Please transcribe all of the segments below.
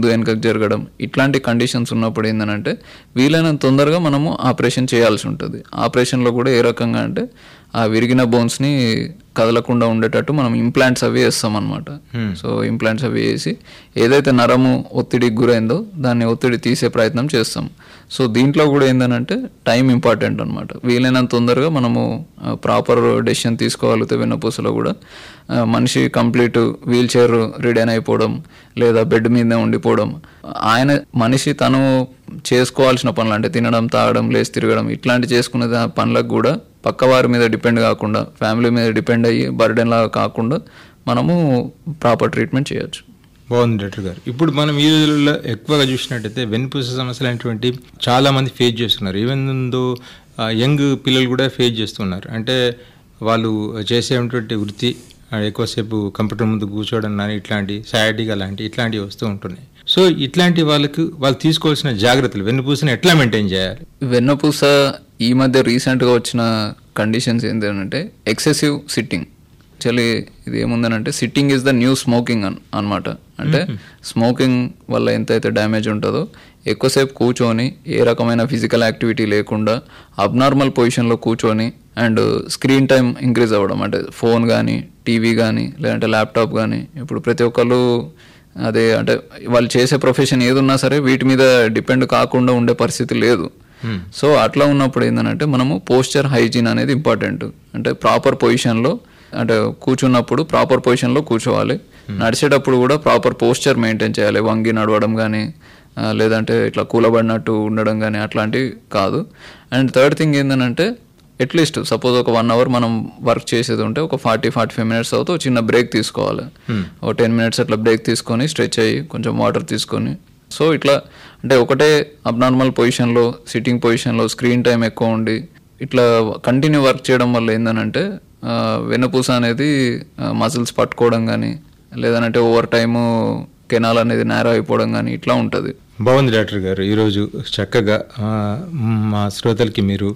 ముందు వెనకకు జరగడం ఇట్లాంటి కండిషన్స్ ఉన్నప్పుడు ఏంటంటే వీలైనంత తొందరగా మనము ఆపరేషన్ చేయాల్సి ఉంటుంది ఆపరేషన్లో కూడా ఏ రకంగా అంటే ఆ విరిగిన బోన్స్ని కదలకుండా ఉండేటట్టు మనం ఇంప్లాంట్స్ అవి వేస్తాం అనమాట సో ఇంప్లాంట్స్ అవి వేసి ఏదైతే నరము ఒత్తిడికి గురైందో దాన్ని ఒత్తిడి తీసే ప్రయత్నం చేస్తాం సో దీంట్లో కూడా ఏంటంటే టైం ఇంపార్టెంట్ అనమాట వీలైనంత తొందరగా మనము ప్రాపర్ డెసిషన్ తీసుకోగలిగితే వెన్నపూసలో కూడా ఆ, మనిషి కంప్లీట్ వీల్ చైర్ రిడైన్ అయిపోవడం లేదా బెడ్ మీదనే ఉండిపోవడం ఆయన మనిషి తను చేసుకోవాల్సిన పనులు అంటే తినడం తాగడం లేచి తిరగడం ఇట్లాంటి చేసుకునే దా- పనులకు కూడా పక్క వారి మీద డిపెండ్ కాకుండా ఫ్యామిలీ మీద డిపెండ్ అయ్యి బర్డెన్ లాగా కాకుండా మనము ప్రాపర్ ట్రీట్మెంట్ చేయొచ్చు బాగుంది డాక్టర్ గారు ఇప్పుడు మనం ఈ రోజుల్లో ఎక్కువగా చూసినట్టయితే వెన్నుపూస సమస్యలు అనేటువంటి చాలా మంది ఫేస్ చేస్తున్నారు ఈవెన్ దో యంగ్ పిల్లలు కూడా ఫేస్ చేస్తున్నారు అంటే వాళ్ళు చేసేటువంటి వృత్తి ఆ, ఎక్కువసేపు కంప్యూటర్ ముందు కూర్చోవడం కానీ ఇట్లాంటి సయాటిగా లాంటి ఇట్లాంటివి వస్తూ ఉంటున్నాయి సో ఇట్లాంటి వాళ్ళకు వాళ్ళు తీసుకోవాల్సిన జాగ్రత్తలు వెన్నుపూసని ఎట్లా మెయింటైన్ చేయాలి వెన్నపూస ఈ మధ్య రీసెంట్గా వచ్చిన కండిషన్స్ ఏంటంటే ఎక్సెసివ్ సిట్టింగ్ యాక్చువల్లీ ఇది ఏముందనంటే sitting is the new smoking అన్ అనమాట అంటే స్మోకింగ్ వల్ల ఎంతైతే డ్యామేజ్ ఉంటుందో ఎక్కువసేపు కూర్చొని ఏ రకమైన ఫిజికల్ యాక్టివిటీ లేకుండా అబ్నార్మల్ పొజిషన్లో కూర్చొని అండ్ స్క్రీన్ టైం ఇంక్రీజ్ అవ్వడం అంటే ఫోన్ కానీ టీవీ కానీ లేదంటే ల్యాప్టాప్ కానీ ఇప్పుడు ప్రతి ఒక్కళ్ళు అదే అంటే వాళ్ళు చేసే ప్రొఫెషన్ ఏది ఉన్నా సరే వీటి మీద డిపెండ్ కాకుండా ఉండే పరిస్థితి లేదు సో అట్లా ఉన్నప్పుడు ఏంటంటే మనము పోస్చర్ హైజీన్ అనేది ఇంపార్టెంట్ అంటే ప్రాపర్ పొజిషన్లో అంటే కూర్చున్నప్పుడు ప్రాపర్ పొజిషన్లో కూర్చోవాలి నడిచేటప్పుడు కూడా ప్రాపర్ పోస్చర్ మెయింటైన్ చేయాలి వంగి నడవడం కానీ లేదంటే ఇట్లా కూలబడినట్టు ఉండడం కానీ అట్లాంటివి కాదు అండ్ థర్డ్ థింగ్ ఏంటంటే అట్లీస్ట్ సపోజ్ ఒక వన్ అవర్ మనం వర్క్ చేసేది ఉంటే ఒక ఫార్టీ ఫార్టీ ఫైవ్ మినిట్స్ అవుతూ ఒక చిన్న బ్రేక్ తీసుకోవాలి ఒక టెన్ మినిట్స్ అట్లా బ్రేక్ తీసుకొని స్ట్రెచ్ అయ్యి కొంచెం వాటర్ తీసుకొని సో ఇట్లా అంటే ఒకటే అబ్నార్మల్ పొజిషన్లో సిట్టింగ్ పొజిషన్లో స్క్రీన్ టైం ఎక్కువ ఉండి ఇట్లా కంటిన్యూ వర్క్ చేయడం వల్ల ఏంటంటే ఆ, వెన్నుపూస అనేది మజిల్స్ పట్టుకోవడం కానీ లేదంటే ఓవర్ టైము కెనాల్ అనేది నేర అయిపోవడం కానీ ఇట్లా ఉంటుంది బాగుంది డాక్టర్ గారు ఈరోజు చక్కగా ఆ, మా శ్రోతలకి మీరు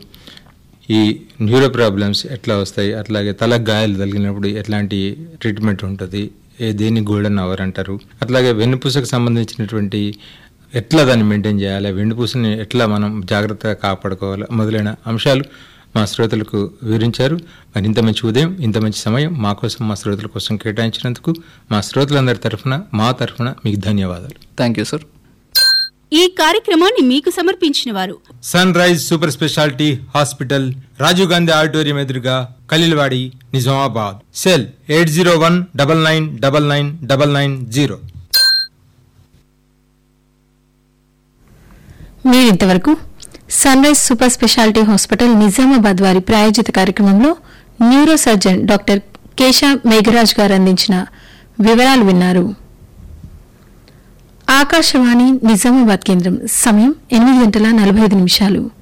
ఈ న్యూరో ప్రాబ్లమ్స్ ఎట్లా వస్తాయి అట్లాగే తల గాయాలు తగిలినప్పుడు ఎట్లాంటి ట్రీట్మెంట్ ఉంటుంది ఏ దేన్ని గోల్డెన్ అవర్ అంటారు అట్లాగే వెన్నుపూసకు సంబంధించినటువంటి ఎట్లా దాన్ని మెయింటైన్ చేయాలి వెన్నుపూసని ఎట్లా మనం జాగ్రత్తగా కాపాడుకోవాలి మొదలైన అంశాలు మా శ్రోతలకు వివరించారు మరి ఇంత మంచి ఉదయం ఇంత మంచి సమయం మా కోసం మా శ్రోతల కోసం కేటాయించినందుకు మా శ్రోతలందరి తరఫున మా తరఫున మీకు ధన్యవాదాలు థ్యాంక్ యూ సార్ ఈ కార్యక్రమాన్ని మీకు సమర్పించిన వారు sunrise super speciality hospital Rajiv Gandhi auditorium ఎదురుగా Khaleelwadi Nizamabad cell eight zero one double nine double nine double nine zero మీరింతవరకు sunrise super speciality hospital Nizamabad వారి ప్రాయోజిత కార్యక్రమంలో neuro surgeon doctor Kesha Megharaj garu అందించిన వివరాలు విన్నారు ఆకాశవాణి నిజామాబాద్ కేంద్రం సమయం ఎనిమిది గంటల నలభై ఐదు నిమిషాలు